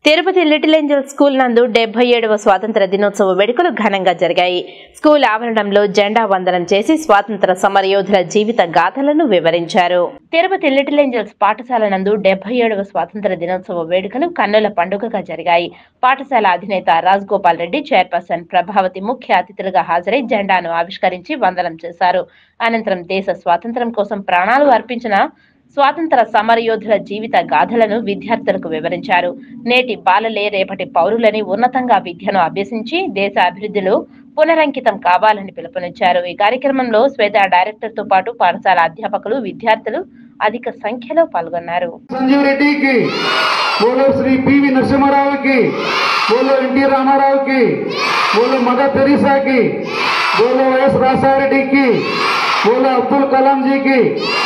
Tirupati little Angel school నందు డెబ్బై ఏడవ స్వాతంత్ర దినోత్సవ వేడుకలు ఘనంగా జరిగాయి స్కూల్ ఆవరణంలో జెండా వందనం చేసి స్వాతంత్ర సమరయోధుల జీవిత గాథలను వివరించారు తిరుపతి లిటిల్ ఏంజల్స్ పాఠశాల నందు డెబ్బై ఏడవ స్వాతంత్ర దినోత్సవ వేడుకలు కన్నుల పండుగగా జరిగాయి పాఠశాల అధినేత రాజ్ గోపాల్ రెడ్డి చైర్పర్సన్ ప్రభావతి ముఖ్య అతిథులుగా హాజరై జెండాను ఆవిష్కరించి వందనం చేశారు అనంతరం దేశ స్వాతంత్ర్యం కోసం ప్రాణాలు అర్పించిన స్వాతంత్ర సమరయోధుల జీవిత గాథలను విద్యార్థులకు వివరించారు నేటి బాలలే రేపటి పౌరులని ఉన్నతంగా విద్యను అభ్యసించి దేశ అభివృద్ధిలో పునరంకితం కావాలని పిలుపునిచ్చారు ఈ కార్యక్రమంలో శ్వేత డైరెక్టర్ తో పాటు పాఠశాల అధ్యాపకులు విద్యార్థులు అధిక సంఖ్యలో పాల్గొన్నారు संजीव रेड्डी की बोलो श्री पीवी नरसिम्हाराव की बोलो एनटी रामाराव की बोलो मदर तेरेसा की बोलो एस रासा रेड्डी की बोलो अब्दुल कलाम जी की